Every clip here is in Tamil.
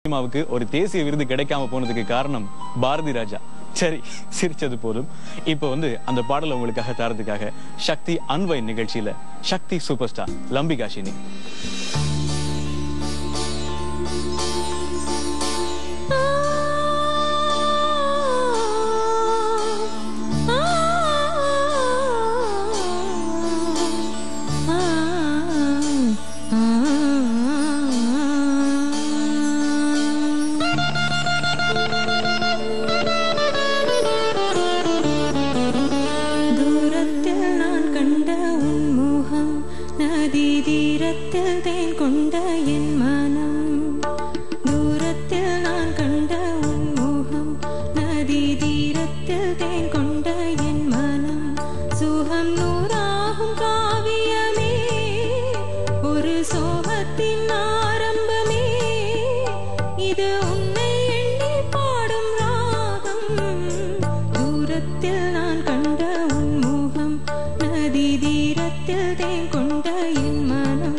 சினிமாவுக்கு ஒரு தேசிய விருது கிடைக்காம போனதுக்கு காரணம் பாரதி ராஜா சரி சிரிச்சது போதும் இப்போ வந்து அந்த பாடலை உங்களுக்காக தரதுக்காக சக்தி அன்வை நிகழ்ச்சியில சக்தி சூப்பர் ஸ்டார் லம்பிகாஷினி தூரத்தில் நான் கண்ட உன் முகம் நதி தீரத்தில் தேன் கொண்ட என் மனம் தூரத்தில் நான் கண்ட உன் முகம் நதி தீரத்தில் தேன் கொண்ட என் மனம் சுகம் நூறாகும் காவியமே ஒரு சோகத்தின் ஆரம்பமே இது உன்னை எண்ணி பாடும் ராகம் தூரத்தில் நான் கண்ட உன் முகம் நதி தீரத்தில் தேன் கொண்ட என் மனம்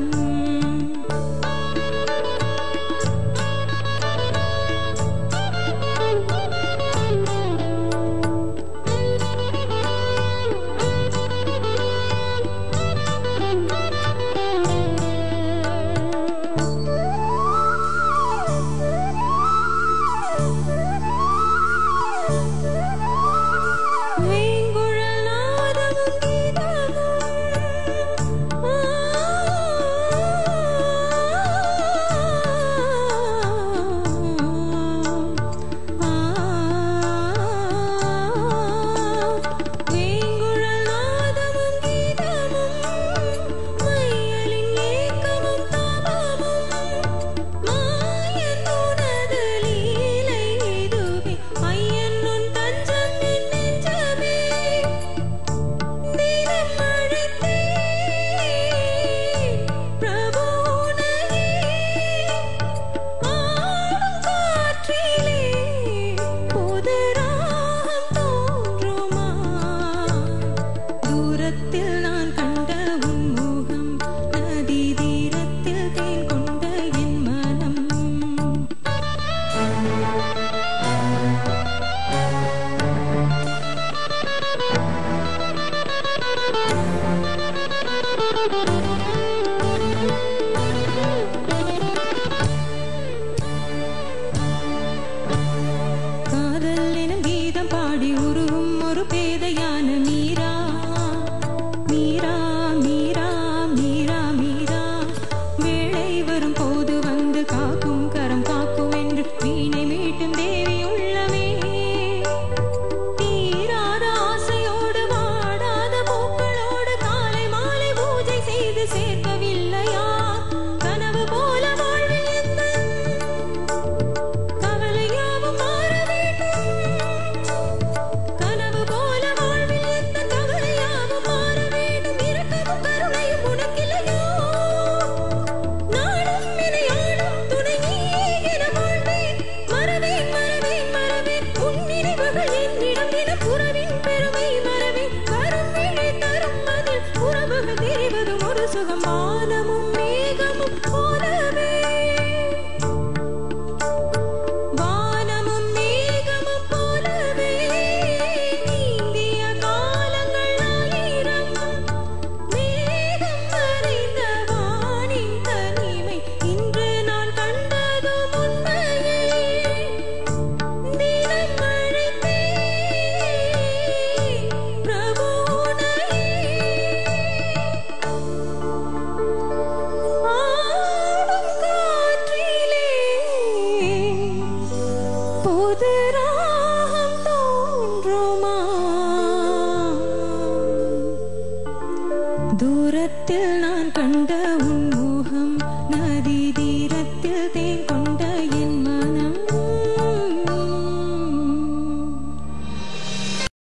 வேங்குழல் நாதமும் கீதமும் வேங்குழல் நாதமும் கீதமும் மையலின் ஏக்கமும் தாபமும் மாயன் உனது லீலை இதுவே ஐயன் உன் தஞ்சம் என் நெஞ்சமே தினம் அழைத்தே பிரபு உனையே ஆடும் காற்றிலே புது ராகம் தோன்றுமா தூரத்தில் நான் கண்ட உன் முகம் நதி தீரத்தில் தேன் கொண்ட என் மனம் காதல் எனும் கீதம் பாடி உருவும் ஒரு பேதையான மீரா மீரா மீரா மீரா மீரா வேளை வரும் போது வந்து காக்கும் கரம் காக்கும் என்று வீணை மீட்டும் தேவி உள்ளமே தீராத ஆசையோடு வாடாத பூக்களோடு காலை மாலை பூஜை செய்து சேர்க்கவில்லையா கனவு போல வாழ்வில் எந்த கவலையாவும் மாற வேண்டும் கனவு போல வாழ்வில் எந்த கவலையாவும் மாற வேண்டும் இரக்கமும் கருணையும் உனக்கில்லையோ நாடும் இணையாடும் துணை நீயே என வாழ்வேன் மறவேன் மறவேன் மறவேன் உன் நினைவுகள் என்னிடம் என புறவின் பெருமை மறவேன் வரும் விழி தரும் அதில் உறவுகள் தெரிவதும் ஒரு சுகம் வானமும் மேகமும் போலவே வானமும் மேகமும் போலவே நீந்திய காலங்கள் ஆயிரம் மேகம் மறைந்த வானின் தனிமை இன்று நான் கண்டதும் உண்மையே தினம் அழைத்தே பிரபு உனையே ஆடும் காற்றிலே புது ராகம் தோன்றுமா தூரத்தில் நான் கண்ட உன் முகம் நதி தீர